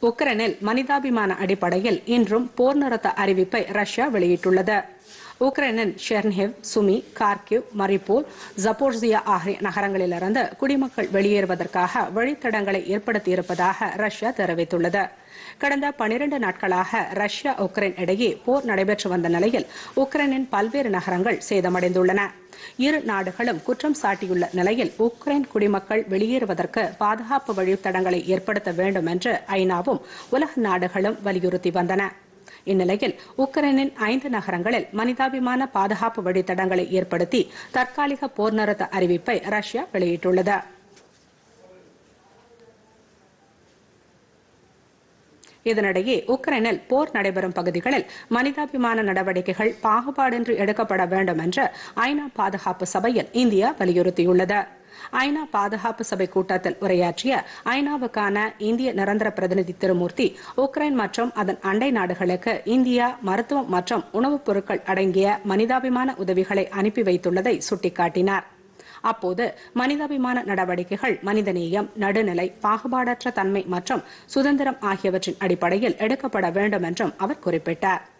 உக்ரைனில் மனிதாபிமான அடிப்படையில் இன்றும் போர் நிறுத்த அறிவிப்பை ரஷ்யா வெளியிட்டுள்ளது உக்ரைனின் ஷெர்னிவ் சுமி கார்கிவ் மரிப்பூர் ஜப்போர்சியா ஆகிய நகரங்களிலிருந்து குடிமக்கள் வெளியேறுவதற்காக வழித்தடங்களை ஏற்படுத்தியிருப்பதாக ரஷ்யா தெரிவித்துள்ளது கடந்த பனிரண்டு நாட்களாக ரஷ்யா உக்ரைன் இடையே போர் நடைபெற்று வந்த நிலையில் உக்ரைனின் பல்வேறு நகரங்கள் சேதமடைந்துள்ளன இரு நாடுகளும் குற்றம் சாட்டியுள்ள நிலையில் உக்ரைன் குடிமக்கள் வெளியேறுவதற்கு பாதுகாப்பு வழித்தடங்களை ஏற்படுத்த வேண்டும் என்று ஐநாவும் உலக நாடுகளும் வலியுறுத்தி வந்தன இந்நிலையில் உக்ரைனின் ஐந்து நகரங்களில் மனிதாபிமான பாதுகாப்பு வழித்தடங்களை ஏற்படுத்தி தற்காலிக போர் நிறுத்த அறிவிப்பை ரஷ்யா வெளியிட்டுள்ளது இதனிடையே உக்ரைனில் போர் நடைபெறும் பகுதிகளில் மனிதாபிமான நடவடிக்கைகள் பாகுபாடின்றி எடுக்கப்பட வேண்டும் என்று ஐநா பாதுகாப்பு சபையில் இந்தியா வலியுறுத்தியுள்ளது ஐநா பாதுகாப்பு சபை கூட்டத்தில் உரையாற்றிய ஐநாவுக்கான இந்திய நிரந்தர பிரதிநிதி திருமூர்த்தி உக்ரைன் மற்றும் அதன் அண்டை நாடுகளுக்கு இந்தியா மருத்துவம் மற்றும் உணவுப் பொருட்கள் அடங்கிய மனிதாபிமான உதவிகளை அனுப்பி வைத்துள்ளதை சுட்டிக்காட்டினார் அப்போது மனிதாபிமான நடவடிக்கைகள் மனிதநேயம் நடுநிலை பாகுபாடற்ற தன்மை மற்றும் சுதந்திரம் ஆகியவற்றின் அடிப்படையில் எடுக்கப்பட வேண்டும் என்றும் அவர் குறிப்பிட்டார்